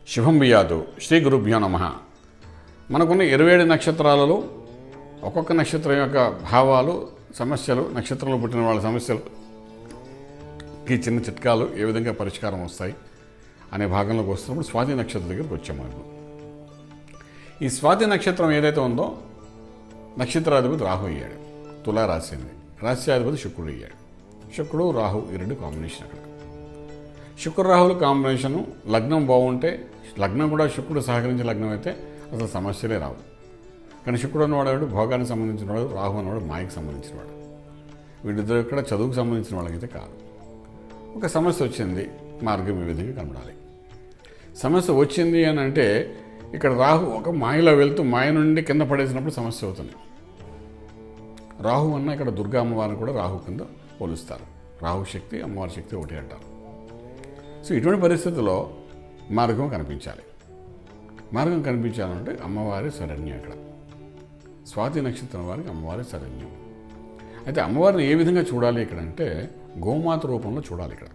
శుభం బియాదు శ్రీ గురుభ్యో నమ మనకున్న ఇరవై ఏడు నక్షత్రాలలో ఒక్కొక్క నక్షత్రం యొక్క భావాలు సమస్యలు నక్షత్రంలో పుట్టిన వాళ్ళ సమస్యలకి చిన్న చిట్కాలు ఏ విధంగా పరిష్కారం వస్తాయి అనే భాగంలోకి వస్తున్నప్పుడు స్వాతి నక్షత్రం దగ్గరికి వచ్చాం మనకు ఈ స్వాతి నక్షత్రం ఏదైతే ఉందో నక్షత్రాధిపతి రాహు అయ్యాడు తులా రాసింది రాశ్యాధిపతి శుక్రుడు అయ్యాడు శుక్రుడు రాహు ఈ రెండు కాంబినేషన్ అక్కడ శుక్ర రాహుల కాంబినేషను లగ్నం బాగుంటే లగ్నం కూడా శుక్రుడు సహకరించే లగ్నం అయితే అసలు సమస్యలే రావు కానీ శుక్రుడు అన్నవాడు భోగానికి సంబంధించిన వాడు రాహు అన్నవాడు మాయకి సంబంధించిన వాడు వీళ్ళిద్దరు ఇక్కడ చదువుకు సంబంధించిన వాళ్ళకైతే కాదు ఒక సమస్య వచ్చింది మార్గం ఈ విధంగా కనబడాలి సమస్య వచ్చింది అని అంటే ఇక్కడ రాహు ఒక మాయలో వెళ్తూ మాయ నుండి కింద పడేసినప్పుడు సమస్య అవుతుంది రాహు అన్న ఇక్కడ దుర్గా అమ్మవారిని కూడా రాహు కింద పోలుస్తారు రాహు శక్తి అమ్మవారి శక్తి ఒకటి అంటారు సో ఇటువంటి పరిస్థితుల్లో మార్గం కనిపించాలి మార్గం కనిపించాలంటే అమ్మవారి శరణ్యం ఇక్కడ స్వాతి నక్షత్రం వారికి అమ్మవారి శరణ్యం అయితే అమ్మవారిని ఏ విధంగా చూడాలి ఇక్కడ అంటే గోమాత రూపంలో చూడాలి ఇక్కడ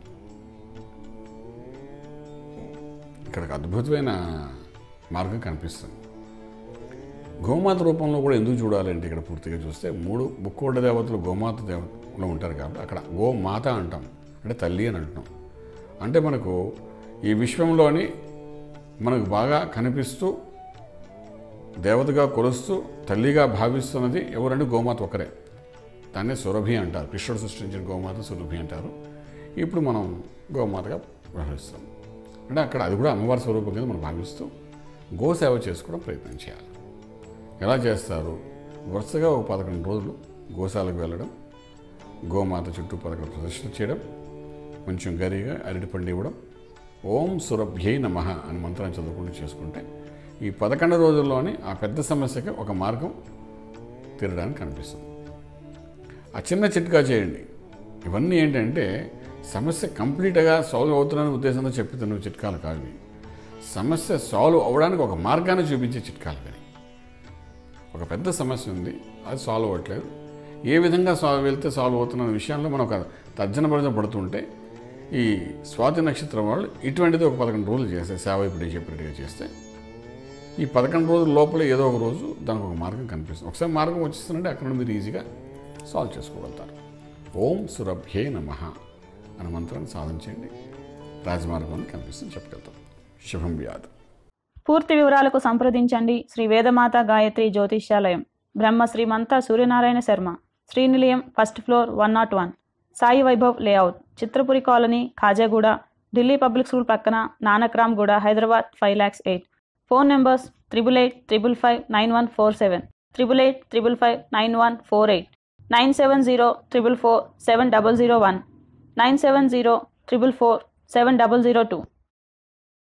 ఇక్కడికి అద్భుతమైన మార్గం కనిపిస్తుంది గోమాత రూపంలో కూడా ఎందుకు చూడాలంటే ఇక్కడ పూర్తిగా చూస్తే మూడు ముక్కోట దేవతలు గోమాత దేవతలు ఉంటారు కాబట్టి అక్కడ గోమాత అంటాం అంటే తల్లి అని అంటున్నాం అంటే మనకు ఈ విశ్వంలోని మనకు బాగా కనిపిస్తూ దేవతగా కొలుస్తూ తల్లిగా భావిస్తున్నది ఎవరంటే గోమాత ఒకరే దాన్నే సురభి అంటారు కృష్ణుడు సృష్టించిన గోమాత సురభి అంటారు ఇప్పుడు మనం గోమాతగా వ్యవహరిస్తాం అంటే అక్కడ అది కూడా అమ్మవారి స్వరూపం కింద మనం భావిస్తూ గోసేవ చేసుకోవడం ప్రయత్నం చేయాలి ఎలా చేస్తారు వరుసగా ఒక పదకొండు రోజులు గోశాలకు వెళ్ళడం గోమాత చుట్టూ పదకొండు ప్రదర్శన చేయడం కొంచెం గరిగా అరటిపండు ఇవ్వడం ఓం సురభ్యై నమ అని మంత్రాన్ని చదువుకుంటూ చేసుకుంటే ఈ పదకొండు రోజుల్లోనే ఆ పెద్ద సమస్యకి ఒక మార్గం తీరడానికి కనిపిస్తుంది ఆ చిన్న చిట్కా చేయండి ఇవన్నీ ఏంటంటే సమస్య కంప్లీట్గా సాల్వ్ అవుతుందనే ఉద్దేశంతో చెప్తున్న చిట్కాలు కావు ఇవి. సమస్య సాల్వ్ అవ్వడానికి ఒక మార్గాన్ని చూపించే చిట్కాలు కానీ ఒక పెద్ద సమస్య ఉంది అది సాల్వ్ అవ్వట్లేదు ఏ విధంగా సాల్వ్ వెళ్తే సాల్వ్ అవుతున్న విషయంలో మనం ఒక తర్జన భర్జన పడుతుంటే ఈ స్వాతి నక్షత్రం వాళ్ళు ఇటువంటిది ఒక పదకొండు రోజులు చేస్తే సేవ ఇప్పుడు చెప్పినట్టుగా చేస్తే ఈ పదకొండు రోజుల లోపల ఏదో ఒక రోజు దానికి ఒక మార్గం కనిపిస్తుంది ఒకసారి మార్గం వచ్చేస్తుందంటే అక్కడ నుండి మీరు ఈజీగా సాల్వ్ చేసుకోగలుగుతారు ఓం సురభ్యే నమ అనే మంత్రాన్ని సాధన చేయండి రాజమార్గం కనిపిస్తుంది చెప్పగలుగుతాం శుభం వ్యాధి పూర్తి వివరాలకు సంప్రదించండి శ్రీ వేదమాత గాయత్రి జ్యోతిష్యాలయం Brahma Srimantha Suryanarayana Sharma Srinilayam first floor one nought one Sai Vaibhav layout Chitrapuri colony Khajaguda Delhi public school పక్కన Nanakramguda Hyderabad five lakhs eight phone numbers triple eight triple five nine one four seven triple eight triple five nine one four eight nine seven zero triple four seven double zero one nine seven zero triple four seven double zero two